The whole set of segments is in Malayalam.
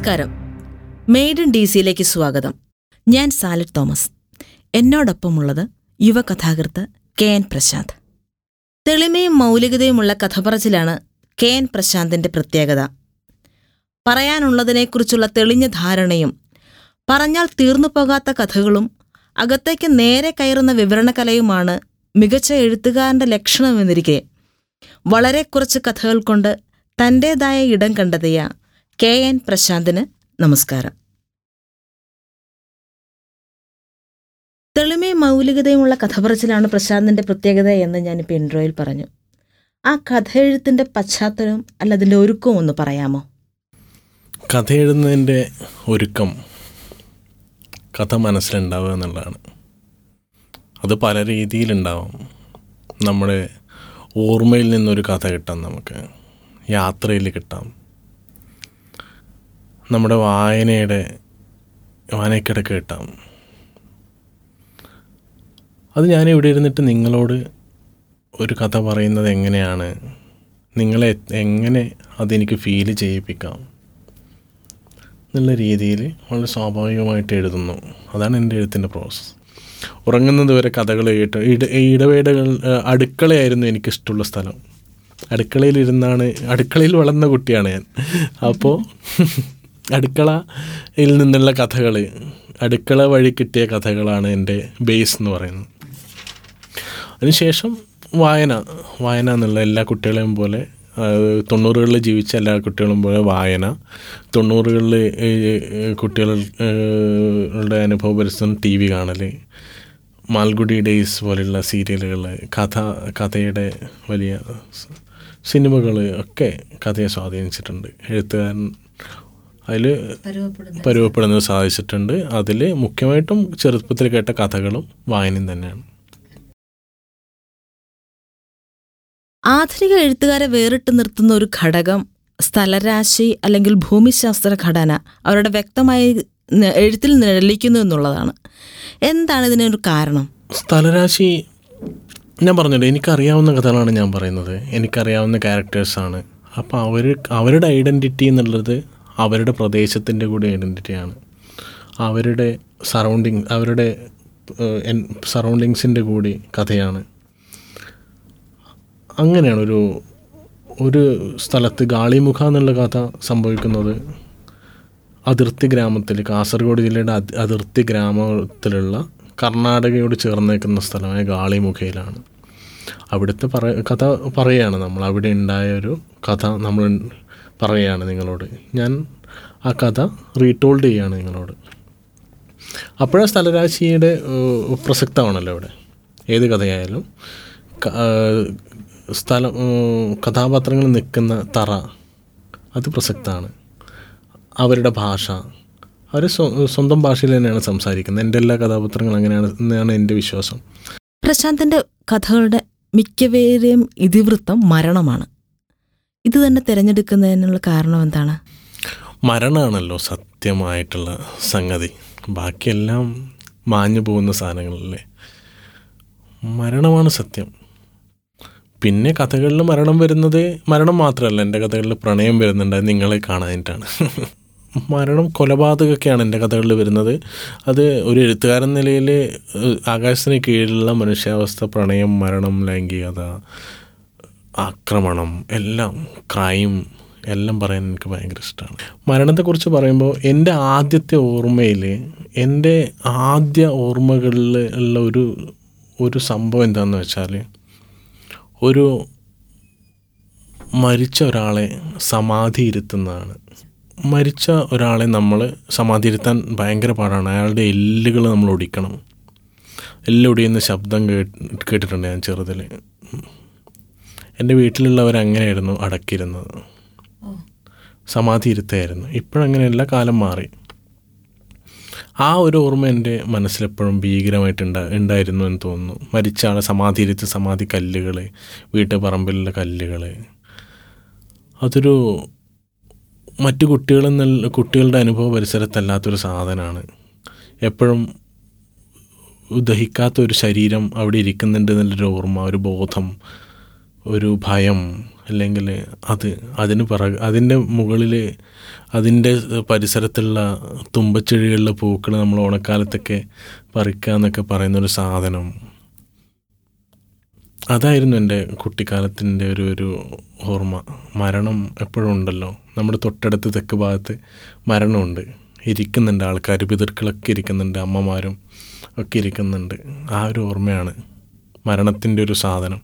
നമസ്കാരം മെയ്ഡ് ഇൻ ഡി സിയിലേക്ക് സ്വാഗതം ഞാൻ സാലിഡ് തോമസ് എന്നോടൊപ്പമുള്ളത് യുവകഥാകൃത്ത് കെ എൻ പ്രശാന്ത് തെളിമയും മൗലികതയുമുള്ള കഥപറച്ചിലാണ് കെ എൻ പ്രശാന്തിന്റെ പ്രത്യേകത പറയാനുള്ളതിനെക്കുറിച്ചുള്ള തെളിഞ്ഞ ധാരണയും പറഞ്ഞാൽ തീർന്നു പോകാത്ത കഥകളും അകത്തേക്ക് നേരെ കയറുന്ന വിവരണകലയുമാണ് മികച്ച എഴുത്തുകാരന്റെ ലക്ഷണമെന്നിരിക്കെ വളരെ കുറച്ച് കഥകൾ കൊണ്ട് തന്റേതായ ഇടം കണ്ടെത്തിയ കെ എൻ പ്രശാന്തിന് നമസ്കാരം തെളിമയും മൗലികതയുമുള്ള കഥപറച്ചിലാണ് പ്രശാന്തിന്റെ പ്രത്യേകത എന്ന് ഞാനിപ്പോൾ ഇൻട്രോയിൽ പറഞ്ഞു ആ കഥ എഴുത്തിന്റെ പശ്ചാത്തലവും അല്ല അതിന്റെ ഒരുക്കവും ഒന്ന് പറയാമോ കഥ എഴുതുന്നതിൻ്റെ ഒരുക്കം കഥ മനസ്സിലുണ്ടാവുക എന്നുള്ളതാണ് അത് പല രീതിയിലുണ്ടാവും നമ്മുടെ ഓർമ്മയിൽ നിന്നൊരു കഥ കിട്ടാം നമുക്ക് യാത്രയിൽ കിട്ടാം നമ്മുടെ വായനയുടെ വായനക്കിടക്ക് കിട്ടാം അത് ഞാൻ ഇവിടെ ഇരുന്നിട്ട് നിങ്ങളോട് ഒരു കഥ പറയുന്നത് എങ്ങനെയാണ് നിങ്ങളെ എങ്ങനെ അതെനിക്ക് ഫീൽ ചെയ്യിപ്പിക്കാം എന്നുള്ള രീതിയിൽ വളരെ സ്വാഭാവികമായിട്ട് എഴുതുന്നു അതാണ് എൻ്റെ എഴുത്തിൻ്റെ പ്രോസസ്സ് ഉറങ്ങുന്നത് വരെ കഥകൾ കേട്ട് ഇട ഇടവേടകൾ ഏഹ്, അടുക്കളയായിരുന്നു എനിക്കിഷ്ടമുള്ള സ്ഥലം അടുക്കളയിലിരുന്നാണ് അടുക്കളയിൽ വളർന്ന കുട്ടിയാണ് ഞാൻ അപ്പോൾ അടുക്കളയിൽ നിന്നുള്ള കഥകൾ അടുക്കള വഴി കിട്ടിയ കഥകളാണ് എൻ്റെ ബേസ് എന്ന് പറയുന്നത് അതിനുശേഷം വായന വായന എന്നുള്ള എല്ലാ കുട്ടികളെയും പോലെ ആ, തൊണ്ണൂറുകളിൽ ജീവിച്ച എല്ലാ കുട്ടികളും പോലെ വായന തൊണ്ണൂറുകളിൽ കുട്ടികളുടെ അനുഭവ പരിസ്ഥിതി ടി വി കാണൽ മാൽഗുഡി ഡേയ്സ് പോലെയുള്ള സീരിയലുകൾ കഥ കഥയുടെ വലിയ സിനിമകൾ ഒക്കെ കഥയെ സ്വാധീനിച്ചിട്ടുണ്ട് എഴുത്തുകാരൻ അതിൽ പരുവപ്പെടുന്നത് സാധിച്ചിട്ടുണ്ട് അതിൽ മുഖ്യമായിട്ടും ചെറുപ്പത്തിൽ കേട്ട കഥകളും വായനയും തന്നെയാണ് ആധുനിക എഴുത്തുകാരെ വേറിട്ട് നിർത്തുന്ന ഒരു ഘടകം സ്ഥലരാശി അല്ലെങ്കിൽ ഭൂമിശാസ്ത്ര ഘടന അവരുടെ വ്യക്തമായി ന- എഴുത്തിൽ നിഴലിക്കുന്നു എന്നുള്ളതാണ് എന്താണ് ഇതിനൊരു കാരണം സ്ഥലരാശി ഞാൻ പറഞ്ഞല്ലോ എനിക്കറിയാവുന്ന കഥകളാണ് ഞാൻ പറയുന്നത് എനിക്കറിയാവുന്ന ക്യാരക്ടേഴ്സാണ് അപ്പോൾ അവർ അവരുടെ ഐഡൻറ്റിറ്റി എന്നുള്ളത് അവരുടെ പ്രദേശത്തിൻ്റെ കൂടി ഐഡൻറ്റിറ്റിയാണ് അവരുടെ സറൗണ്ടിങ് അവരുടെ സറൗണ്ടിങ്സിൻ്റെ കൂടി കഥയാണ് അങ്ങനെയാണ് ഒരു ഒരു സ്ഥലത്ത് ഗാളിമുഖ എന്നുള്ള കഥ സംഭവിക്കുന്നത് അതിർത്തി ഗ്രാമത്തിൽ കാസർഗോഡ് ജില്ലയുടെ അതി- അതിർത്തി ഗ്രാമത്തിലുള്ള കർണാടകയോട് ചേർന്ന് നിൽക്കുന്ന സ്ഥലമായ ഗാളിമുഖയിലാണ് അവിടുത്തെ പറ കഥ പറയുകയാണ് നമ്മൾ അവിടെ ഉണ്ടായ ഒരു കഥ നമ്മൾ പറയുകയാണ് നിങ്ങളോട് ഞാൻ ആ കഥ റീടോൾഡ് ചെയ്യുകയാണ് നിങ്ങളോട് അപ്പോഴാ സ്ഥലരാശിയുടെ ഏഹ്, പ്രസക്തമാണല്ലോ ഇവിടെ ഏത് കഥയായാലും ക- ഏഹ്, സ്ഥലം ഏഹ്, കഥാപാത്രങ്ങൾ നിൽക്കുന്ന തറ അത് പ്രസക്തമാണ് അവരുടെ ഭാഷ അവർ സ്വന്തം ഭാഷയിൽ തന്നെയാണ് സംസാരിക്കുന്നത് എൻ്റെ എല്ലാ കഥാപാത്രങ്ങളും അങ്ങനെയാണ് എന്നാണ് എൻ്റെ വിശ്വാസം പ്രശാന്തിന്റെ കഥകളുടെ മിക്കവേരെയും ഇതിവൃത്തം മരണമാണ് ഇത് തന്നെ തിരഞ്ഞെടുക്കുന്നതിനുള്ള കാരണം എന്താണ് മരണമാണല്ലോ സത്യമായിട്ടുള്ള സംഗതി ബാക്കിയെല്ലാം മാഞ്ഞു പോകുന്ന സാധനങ്ങളല്ലേ മരണമാണ് സത്യം പിന്നെ കഥകളിൽ മരണം വരുന്നത് മരണം മാത്രമല്ല എൻ്റെ കഥകളിൽ പ്രണയം വരുന്നുണ്ട് അത് നിങ്ങളെ കാണാനായിട്ടാണ് മരണം കൊലപാതകമൊക്കെയാണ് എൻ്റെ കഥകളിൽ വരുന്നത് അത് ഒരു എഴുത്തുകാരൻ നിലയിൽ ഏഹ്, ആകാശത്തിന് കീഴിലുള്ള മനുഷ്യാവസ്ഥ പ്രണയം മരണം ലൈംഗികത ആക്രമണം എല്ലാം ക്രൈം എല്ലാം പറയാൻ എനിക്ക് ഭയങ്കര ഇഷ്ടമാണ് മരണത്തെക്കുറിച്ച് പറയുമ്പോൾ എൻ്റെ ആദ്യത്തെ ഓർമ്മയിൽ എൻ്റെ ആദ്യ ഓർമ്മകളിൽ ഉള്ള ഒരു ഒരു സംഭവം എന്താണെന്ന് വെച്ചാൽ ഒരു മരിച്ച ഒരാളെ സമാധി ഇരുത്തുന്നതാണ് മരിച്ച ഒരാളെ നമ്മൾ സമാധി ഇരുത്താൻ ഭയങ്കര പാടാണ് അയാളുടെ എല്ലുകൾ നമ്മൾ ഒടിക്കണം എല്ലൊടിയുന്ന ശബ്ദം കേട്ട് കേട്ടിട്ടുണ്ട് ഞാൻ ചെറുതിൽ എൻ്റെ വീട്ടിലുള്ളവർ അങ്ങനെയായിരുന്നു അടക്കിയിരുന്നത് സമാധി ഇരുത്തായിരുന്നു ഇപ്പോഴങ്ങനെയല്ല കാലം മാറി ആ ഒരു ഓർമ്മ എൻ്റെ മനസ്സിലെപ്പോഴും ഭീകരമായിട്ട് ഉണ്ടാ ഉണ്ടായിരുന്നു എന്ന് തോന്നുന്നു മരിച്ച ആളെ സമാധി ഇരുത്തി സമാധി കല്ലുകൾ വീട്ടുപറമ്പിലുള്ള കല്ലുകൾ അതൊരു മറ്റു കുട്ടികളെന്നുള്ള കുട്ടികളുടെ അനുഭവ പരിസരത്തല്ലാത്തൊരു സാധനമാണ് എപ്പോഴും ദഹിക്കാത്ത ഒരു ശരീരം അവിടെ ഇരിക്കുന്നുണ്ട് എന്നുള്ളൊരു ഓർമ്മ ഒരു ബോധം ഒരു ഭയം അല്ലെങ്കിൽ അത് അതിന് പിറകെ അതിൻ്റെ മുകളിൽ അതിൻ്റെ പരിസരത്തുള്ള തുമ്പച്ചെടികളിലെ പൂക്കൾ നമ്മൾ ഓണക്കാലത്തൊക്കെ പറിക്കുക എന്നൊക്കെ പറയുന്നൊരു സാധനം അതായിരുന്നു എൻ്റെ കുട്ടിക്കാലത്തിൻ്റെ ഒരു ഒരു ഓർമ്മ മരണം എപ്പോഴും ഉണ്ടല്ലോ നമ്മുടെ തൊട്ടടുത്ത് തെക്ക് ഭാഗത്ത് മരണമുണ്ട് ഇരിക്കുന്നുണ്ട് ആൾക്കാർ പിതൃക്കളൊക്കെ ഇരിക്കുന്നുണ്ട് അമ്മമാരും ഒക്കെ ഇരിക്കുന്നുണ്ട് ആ ഒരു ഓർമ്മയാണ് മരണത്തിൻ്റെ ഒരു സാധനം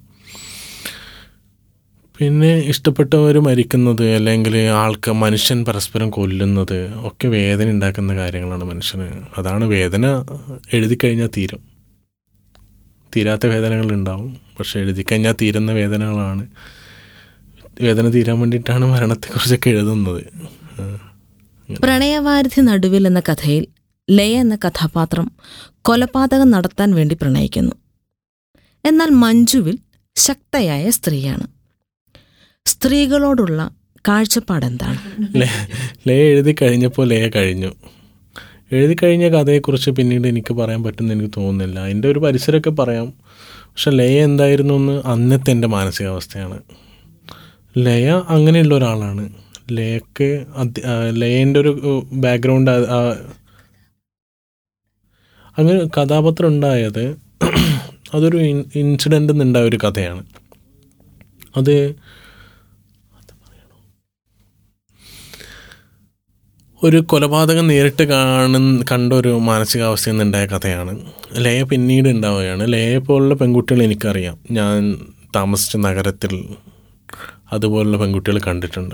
പിന്നെ ഇഷ്ടപ്പെട്ടവർ മരിക്കുന്നത് അല്ലെങ്കിൽ ആൾക്ക് മനുഷ്യൻ പരസ്പരം കൊല്ലുന്നത് ഒക്കെ വേദന ഉണ്ടാക്കുന്ന കാര്യങ്ങളാണ് മനുഷ്യന് അതാണ് വേദന എഴുതി കഴിഞ്ഞാൽ തീരും തീരാത്ത വേദനകൾ ഉണ്ടാവും പക്ഷെ എഴുതി കഴിഞ്ഞാൽ തീരുന്ന വേദനകളാണ് വേദന തീരാൻ വേണ്ടിയിട്ടാണ് മരണത്തെക്കുറിച്ചൊക്കെ എഴുതുന്നത് ആ. പ്രണയവാരിധി നടുവിൽ എന്ന കഥയിൽ ലയ എന്ന കഥാപാത്രം കൊലപാതകം നടത്താൻ വേണ്ടി പ്രണയിക്കുന്നു എന്നാൽ മഞ്ജുവിൽ ശക്തയായ സ്ത്രീയാണ് സ്ത്രീകളോടുള്ള കാഴ്ചപ്പാടെന്താണ് ലേ ലേ എഴുതി കഴിഞ്ഞപ്പോൾ ലേ കഴിഞ്ഞു എഴുതി കഴിഞ്ഞ കഥയെക്കുറിച്ച് പിന്നീട് എനിക്ക് പറയാൻ പറ്റുമെന്ന് എനിക്ക് തോന്നുന്നില്ല അതിൻ്റെ ഒരു പരിസരമൊക്കെ പറയാം പക്ഷെ ലയ എന്തായിരുന്നു എന്ന് അന്നത്തെ എൻ്റെ മാനസികാവസ്ഥയാണ് ലയ അങ്ങനെയുള്ള ഒരാളാണ് ലയക്ക് അധ്യ- ആ, ലയേൻ്റെ ഒരു ബാക്ക്ഗ്രൗണ്ട് അങ്ങനെ കഥാപാത്രം ഉണ്ടായത് അതൊരു ഇൻസിഡൻ്റ് നിന്നുണ്ടായ ഒരു കഥയാണ് അത് ഒരു കൊലപാതകം നേരിട്ട് കാണുന്ന കണ്ട ഒരു മാനസികാവസ്ഥയിൽ നിന്നുണ്ടായ കഥയാണ് ലയ പിന്നീട് ഉണ്ടാവുകയാണ് ലയെ പോലുള്ള പെൺകുട്ടികൾ എനിക്കറിയാം ഞാൻ താമസിച്ച നഗരത്തിൽ അതുപോലുള്ള പെൺകുട്ടികൾ കണ്ടിട്ടുണ്ട്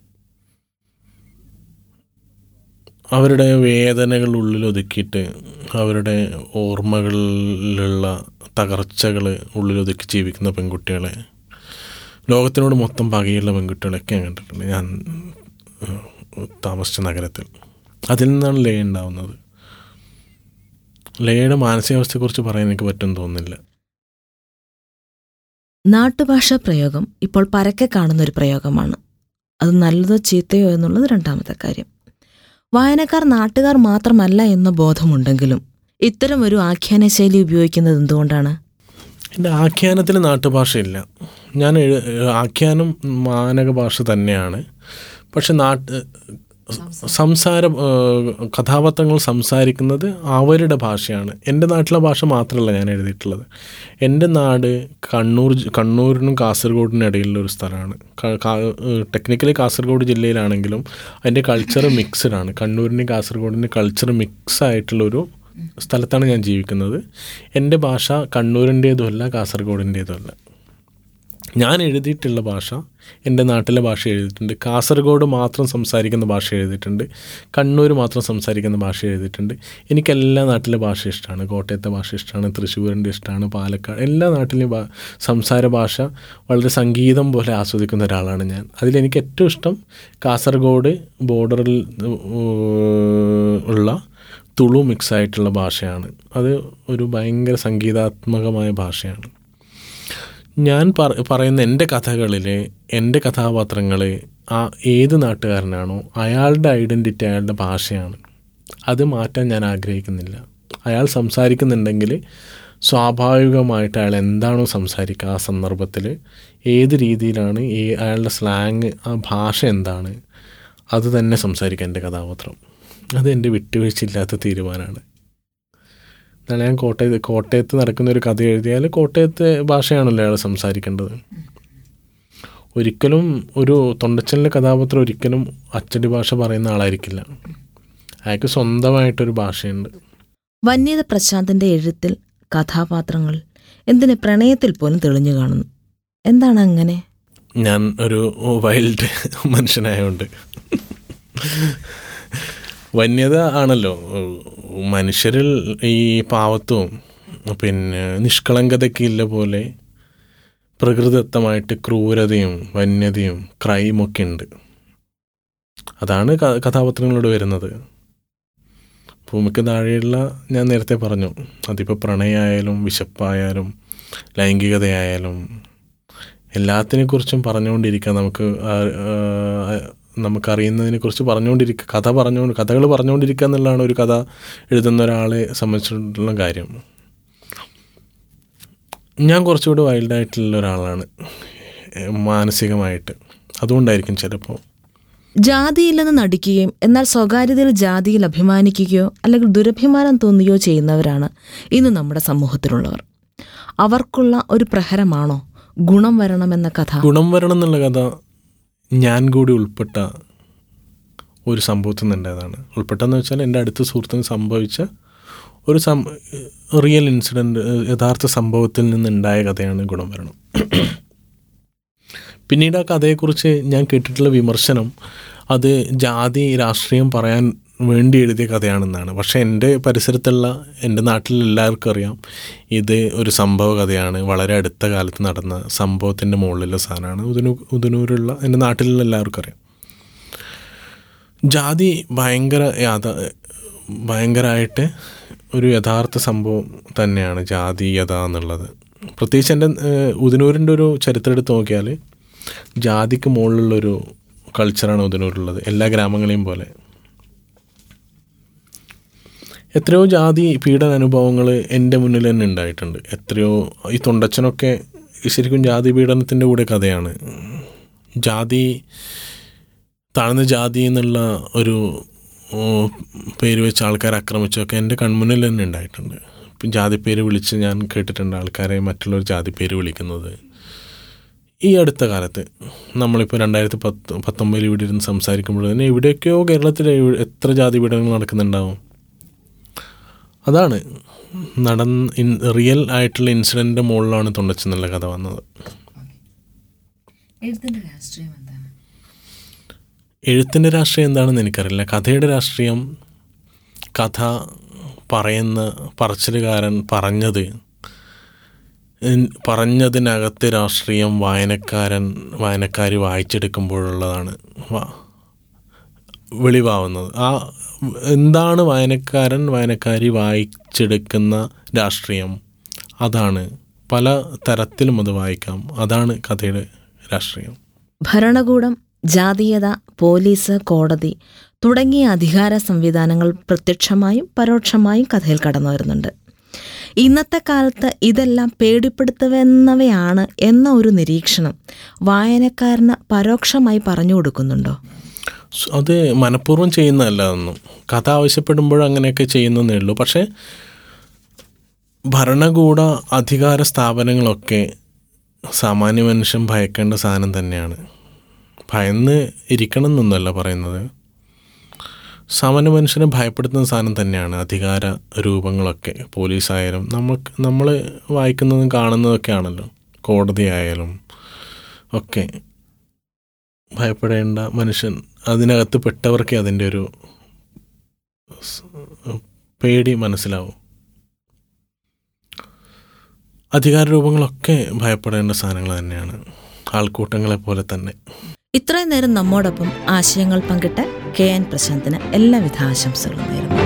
അവരുടെ വേദനകൾ ഉള്ളിൽ ഒതുക്കിയിട്ട് അവരുടെ ഓർമ്മകളിലുള്ള തകർച്ചകൾ ഉള്ളിലൊതുക്കി ജീവിക്കുന്ന പെൺകുട്ടികളെ ലോകത്തിനോട് മൊത്തം പകയുള്ള പെൺകുട്ടികളൊക്കെ ഞാൻ കണ്ടിട്ടുണ്ട് ഞാൻ ഏഹ്, താമസിച്ച നഗരത്തിൽ അതിൽ നിന്നാണ് ലയ ഉണ്ടാവുന്നത് ലയയുടെ മാനസികാവസ്ഥയെക്കുറിച്ച് പറയാൻ എനിക്ക് പറ്റുമെന്ന് തോന്നുന്നില്ല നാട്ടുഭാഷാ പ്രയോഗം ഇപ്പോൾ പരക്കെ കാണുന്ന ഒരു പ്രയോഗമാണ് അത് നല്ലതോ ചീത്തയോ എന്നുള്ളത് രണ്ടാമത്തെ കാര്യം വായനക്കാർ നാട്ടുകാർ മാത്രമല്ല എന്ന ബോധമുണ്ടെങ്കിലും ഇത്തരം ഒരു ആഖ്യാന ശൈലി ഉപയോഗിക്കുന്നത് എന്തുകൊണ്ടാണ് എൻ്റെ ആഖ്യാനത്തിൽ നാട്ടുഭാഷയില്ല ഞാൻ എഴു ആഖ്യാനം മാനക ഭാഷ തന്നെയാണ് പക്ഷെ നാട്ട് സംസാര ഏഹ്, കഥാപാത്രങ്ങൾ സംസാരിക്കുന്നത് അവരുടെ ഭാഷയാണ് എൻ്റെ നാട്ടിലെ ഭാഷ മാത്രമല്ല ഞാൻ എഴുതിയിട്ടുള്ളത് എൻ്റെ നാട് കണ്ണൂർ ജി- കണ്ണൂരിനും കാസർഗോഡിനും ഇടയിലുള്ള ഒരു സ്ഥലമാണ് ടെക്നിക്കലി കാസർഗോഡ് ജില്ലയിലാണെങ്കിലും അതിൻ്റെ കൾച്ചർ മിക്സ്ഡ് ആണ് കണ്ണൂരിൻ്റെയും കാസർഗോഡിൻ്റെ കൾച്ചർ മിക്സ് ആയിട്ടുള്ളൊരു സ്ഥലത്താണ് ഞാൻ ജീവിക്കുന്നത് എൻ്റെ ഭാഷ കണ്ണൂരിൻ്റേതുമല്ല കാസർഗോഡിൻ്റേതുമല്ല ഞാൻ എഴുതിയിട്ടുള്ള ഭാഷ എൻ്റെ നാട്ടിലെ ഭാഷ എഴുതിയിട്ടുണ്ട് കാസർഗോഡ് മാത്രം സംസാരിക്കുന്ന ഭാഷ എഴുതിയിട്ടുണ്ട് കണ്ണൂർ മാത്രം സംസാരിക്കുന്ന ഭാഷ എഴുതിയിട്ടുണ്ട് എനിക്ക് എല്ലാ നാട്ടിലെ ഭാഷ ഇഷ്ടമാണ് കോട്ടയത്തെ ഭാഷ ഇഷ്ടമാണ് തൃശ്ശൂരിൻ്റെ ഇഷ്ടമാണ് പാലക്കാട് എല്ലാ നാട്ടിലെയും ഭാ സംസാര ഭാഷ വളരെ സംഗീതം പോലെ ആസ്വദിക്കുന്ന ഒരാളാണ് ഞാൻ അതിലെനിക്ക് ഏറ്റവും ഇഷ്ടം കാസർഗോഡ് ബോർഡറിൽ ഏഹ്, ഉള്ള തുളു മിക്സ് ആയിട്ടുള്ള ഭാഷയാണ് അത് ഒരു ഭയങ്കര സംഗീതാത്മകമായ ഭാഷയാണ് ഞാൻ പറ- പറയുന്ന എൻ്റെ കഥകളിൽ എൻ്റെ കഥാപാത്രങ്ങൾ ആ ഏത് നാട്ടുകാരനാണോ അയാളുടെ ഐഡൻറ്റിറ്റി അയാളുടെ ഭാഷയാണ് അത് മാറ്റാൻ ഞാൻ ആഗ്രഹിക്കുന്നില്ല അയാൾ സംസാരിക്കുന്നുണ്ടെങ്കിൽ സ്വാഭാവികമായിട്ട് അയാൾ എന്താണോ സംസാരിക്കുക ആ സന്ദർഭത്തിൽ ഏത് രീതിയിലാണ് ഈ അയാളുടെ സ്ലാങ് ആ ഭാഷ എന്താണ് അത് തന്നെ സംസാരിക്കുക എൻ്റെ കഥാപാത്രം അത് എൻ്റെ വിട്ടുവീഴ്ചയില്ലാത്ത തീരുമാനമാണ് എന്നാൽ ഞാൻ കോട്ടയത്ത് കോട്ടയത്ത് നടക്കുന്ന ഒരു കഥ എഴുതിയാൽ കോട്ടയത്തെ ഭാഷയാണല്ലോ അയാൾ സംസാരിക്കേണ്ടത് ഒരിക്കലും ഒരു തൊണ്ടച്ചലിൻ്റെ കഥാപാത്രം ഒരിക്കലും അച്ചടി ഭാഷ പറയുന്ന ആളായിരിക്കില്ല അയാൾക്ക് സ്വന്തമായിട്ടൊരു ഭാഷയുണ്ട് വന്യത പ്രശാന്തിന്റെ എഴുത്തിൽ കഥാപാത്രങ്ങൾ എന്തിന് പ്രണയത്തിൽ പോലും തെളിഞ്ഞു കാണുന്നു എന്താണ് അങ്ങനെ ഞാൻ ഒരു വൈൽഡ് മനുഷ്യനായതുകൊണ്ട് വന്യത ആണല്ലോ മനുഷ്യരിൽ ഈ പാവത്വവും പിന്നെ നിഷ്കളങ്കതയ്ക്ക് ഇല്ല പോലെ പ്രകൃതിദത്തമായിട്ട് ക്രൂരതയും വന്യതയും ക്രൈമൊക്കെ ഉണ്ട് അതാണ് ക- കഥാപാത്രങ്ങളോട് വരുന്നത് ഭൂമിക്ക് താഴെയുള്ള ഞാൻ നേരത്തെ പറഞ്ഞു അതിപ്പോൾ പ്രണയമായാലും വിശപ്പായാലും ലൈംഗികതയായാലും എല്ലാത്തിനെക്കുറിച്ചും പറഞ്ഞുകൊണ്ടിരിക്കുക നമുക്ക് ആ- ആ- നമുക്കറിയുന്നതിനെക്കുറിച്ച് പറഞ്ഞുകൊണ്ടിരിക്കുക കഥ പറഞ്ഞുകൊണ്ട് കഥകൾ പറഞ്ഞുകൊണ്ടിരിക്കുക എന്നുള്ളതാണ് ഒരു കഥ എഴുതുന്ന ഒരാളെ സംബന്ധിച്ചിട്ടുള്ള കാര്യം ഞാൻ കുറച്ചുകൂടി വൈൽഡായിട്ടുള്ള ഒരാളാണ് ഏഹ്, മാനസികമായിട്ട് അതുകൊണ്ടായിരിക്കും ചിലപ്പോൾ ജാതിയില്ലെന്ന് നടിക്കുകയും എന്നാൽ സ്വകാര്യതയിൽ ജാതിയിൽ അഭിമാനിക്കുകയോ അല്ലെങ്കിൽ ദുരഭിമാനം തോന്നുകയോ ചെയ്യുന്നവരാണ് ഇന്ന് നമ്മുടെ സമൂഹത്തിലുള്ളവർ അവർക്കുള്ള ഒരു പ്രഹരമാണോ ഗുണം വരണമെന്ന കഥ ഗുണം വരണം എന്നുള്ള കഥ ഞാൻ കൂടി ഉൾപ്പെട്ട ഒരു സംഭവത്തിൽ നിന്നുണ്ടായതാണ് ഉൾപ്പെട്ടെന്ന് വെച്ചാൽ എൻ്റെ അടുത്ത സുഹൃത്തിന് സംഭവിച്ച ഒരു സം റിയൽ ഇൻസിഡൻറ്റ് യഥാർത്ഥ സംഭവത്തിൽ നിന്നുണ്ടായ കഥയാണ് ഗുണം വരണം പിന്നീട് ആ കഥയെക്കുറിച്ച് ഞാൻ കേട്ടിട്ടുള്ള വിമർശനം അത് ജാതി രാഷ്ട്രീയം പറയാൻ വേണ്ടി എഴുതിയ കഥയാണെന്നാണ് പക്ഷേ എൻ്റെ പരിസരത്തുള്ള എൻ്റെ നാട്ടിൽ എല്ലാവർക്കും അറിയാം ഇത് ഒരു സംഭവ കഥയാണ് വളരെ അടുത്ത കാലത്ത് നടന്ന സംഭവത്തിൻ്റെ മുകളിലുള്ള സാധനമാണ് ഉദനൂ ഉദനൂരുള്ള എൻ്റെ നാട്ടിലുള്ള എല്ലാവർക്കും അറിയാം ജാതി ഭയങ്കര യാഥാ ഭയങ്കരമായിട്ട് ഒരു യഥാർത്ഥ സംഭവം തന്നെയാണ് ജാതീയത എന്നുള്ളത് പ്രത്യേകിച്ച് എൻ്റെ ഏഹ്, ഉദനൂരിൻ്റെ ഒരു ചരിത്രം എടുത്ത് നോക്കിയാൽ ജാതിക്ക് മുകളിലുള്ളൊരു കൾച്ചറാണ് ഉദനൂരുള്ളത് എല്ലാ ഗ്രാമങ്ങളെയും പോലെ എത്രയോ ജാതി പീഡന അനുഭവങ്ങൾ എൻ്റെ മുന്നിൽ തന്നെ ഉണ്ടായിട്ടുണ്ട് എത്രയോ ഈ തൊണ്ടച്ചനൊക്കെ ശരിക്കും ജാതി പീഡനത്തിൻ്റെ കൂടെ കഥയാണ് ജാതി താഴ്ന്ന ജാതി എന്നുള്ള ഒരു ഓ, പേര് വെച്ച് ആൾക്കാരെ ആക്രമിച്ചൊക്കെ എൻ്റെ കൺമുന്നിൽ തന്നെ ഉണ്ടായിട്ടുണ്ട് ഇപ്പം ജാതിപ്പേര് വിളിച്ച് ഞാൻ കേട്ടിട്ടുണ്ട് ആൾക്കാരെ മറ്റുള്ളൊരു ജാതിപ്പേര് വിളിക്കുന്നത് ഈ അടുത്ത കാലത്ത് നമ്മളിപ്പോൾ രണ്ടായിരത്തി പത്ത് പത്തൊമ്പതിൽ ഇവിടെ ഇരുന്ന് സംസാരിക്കുമ്പോൾ തന്നെ എവിടെയൊക്കെയോ കേരളത്തിൽ എവ്- എത്ര ജാതി പീഡനങ്ങൾ നടക്കുന്നുണ്ടാവും അതാണ് നടന്ന് ഇൻ റിയൽ ആയിട്ടുള്ള ഇൻസിഡൻറ്റിൻ്റെ മുകളിലാണ് തൊണ്ടച്ചെന്നുള്ള കഥ വന്നത് എഴുത്തിന്റെ രാഷ്ട്രീയം എന്താണ് എഴുത്തിൻ്റെ രാഷ്ട്രീയം എന്താണെന്ന് എനിക്കറിയില്ല കഥയുടെ രാഷ്ട്രീയം കഥ പറയുന്ന പറച്ചിലുകാരൻ പറഞ്ഞത് ഇൻ- പറഞ്ഞതിനകത്തെ രാഷ്ട്രീയം വായനക്കാരൻ വായനക്കാരി വായിച്ചെടുക്കുമ്പോഴുള്ളതാണ് വ- വെളിവാവുന്നത് ആ എന്താണ് വായനക്കാരൻ വായനക്കാരി വായിച്ചെടുക്കുന്ന രാഷ്ട്രീയം അതാണ് പല തരത്തിലും അത് വായിക്കാം അതാണ് കഥയുടെ രാഷ്ട്രീയം ഭരണകൂടം ജാതീയത പോലീസ് കോടതി തുടങ്ങിയ അധികാര സംവിധാനങ്ങൾ പ്രത്യക്ഷമായും പരോക്ഷമായും കഥയിൽ കടന്നു വരുന്നുണ്ട് ഇന്നത്തെ കാലത്ത് ഇതെല്ലാം പേടിപ്പെടുത്തുവെന്നവയാണ് എന്ന ഒരു നിരീക്ഷണം വായനക്കാരന് പരോക്ഷമായി പറഞ്ഞു കൊടുക്കുന്നുണ്ടോ സ് അത് മനഃപൂർവ്വം ചെയ്യുന്നതല്ല അതൊന്നും കഥ ആവശ്യപ്പെടുമ്പോൾ അങ്ങനെയൊക്കെ ചെയ്യുന്നതേ ഉള്ളൂ പക്ഷേ ഭരണകൂട അധികാര സ്ഥാപനങ്ങളൊക്കെ സാമാന്യ മനുഷ്യൻ ഭയക്കേണ്ട സാധനം തന്നെയാണ് ഭയന്ന് ഇരിക്കണം എന്നൊന്നുമല്ല പറയുന്നത് സാമാന്യ മനുഷ്യനെ ഭയപ്പെടുത്തുന്ന സാധനം തന്നെയാണ് അധികാര രൂപങ്ങളൊക്കെ പോലീസായാലും നമുക്ക് നമ്മൾ വായിക്കുന്നതും കാണുന്നതൊക്കെ ആണല്ലോ കോടതി ആയാലും ഒക്കെ ഭയപ്പെടേണ്ട മനുഷ്യൻ അതിനകത്ത് പെട്ടവർക്കേ അതിൻ്റെ ഒരു സ് പേടി മനസ്സിലാവും അധികാര രൂപങ്ങളൊക്കെ ഭയപ്പെടേണ്ട സാധനങ്ങൾ തന്നെയാണ് ആൾക്കൂട്ടങ്ങളെ പോലെ തന്നെ ഇത്രയും നേരം നമ്മോടൊപ്പം ആശയങ്ങൾ പങ്കിട്ട കെ എൻ പ്രശാന്തിന് എല്ലാവിധ ആശംസകളും നേരുന്നു